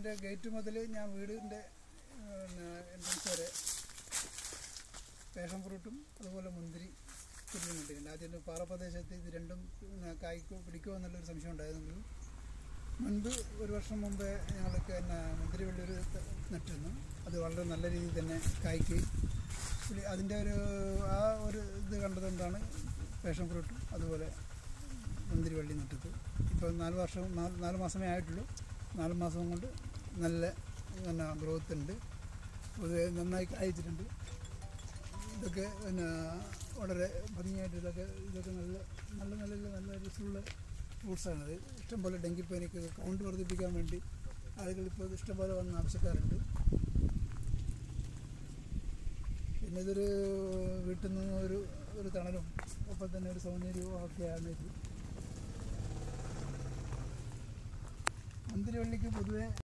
എൻ്റെ ഗേറ്റ് മുതൽ ഞാൻ വീടിൻ്റെ പിന്നെ എൻട്രൻസ് വരെ പാഷൻ ഫ്രൂട്ടും അതുപോലെ മുന്തിരി ചെടിയും നട്ടിട്ടുണ്ട് ആദ്യം ഒരു പാറപ്രദേശത്ത് ഇത് രണ്ടും പിന്നെ കായ്ക്കോ പിടിക്കുമോ എന്നുള്ളൊരു സംശയം ഉണ്ടായിരുന്നെങ്കിലും മുൻപ് ഒരു വർഷം മുമ്പേ ഞങ്ങൾക്ക് പിന്നെ മുന്തിരി വള്ളിയൊരു നട്ടിരുന്നു അത് വളരെ നല്ല രീതിയിൽ തന്നെ കായ്ക്കുകയും പിന്നെ അതിൻ്റെ ഒരു ആ ഒരു ഇത് കണ്ടതുകൊണ്ടാണ് പാഷൻ ഫ്രൂട്ടും അതുപോലെ മുന്തിരി വള്ളി നട്ടത് ഇപ്പോൾ നാല് വർഷം നാല് നാല് മാസമേ ആയിട്ടുള്ളൂ നാല് മാസം കൊണ്ട് നല്ല പിന്നെ ഗ്രോത്ത് ഉണ്ട് പൊതുവെ നന്നായി കായ്ച്ചിട്ടുണ്ട് ഇതൊക്കെ പിന്നെ വളരെ ഭംഗിയായിട്ട് ഇതൊക്കെ ഇതൊക്കെ നല്ല നല്ല നല്ല നല്ല രസമുള്ള ഫ്രൂട്ട്സാണിത് ഇഷ്ടംപോലെ ഡെങ്കിപ്പനിക്ക് കൗണ്ട് വർദ്ധിപ്പിക്കാൻ വേണ്ടി ആളുകൾ ഇപ്പോൾ ഇഷ്ടംപോലെ വന്ന് ആവശ്യക്കാരുണ്ട് പിന്നെ ഇതൊരു വീട്ടിൽ നിന്ന് ഒരു ഒരു തണലും ഒപ്പം തന്നെ ഒരു സൗന്ദര്യവും ഒക്കെയാണ് ഇത് മുന്തിരി വള്ളിക്ക് പൊതുവെ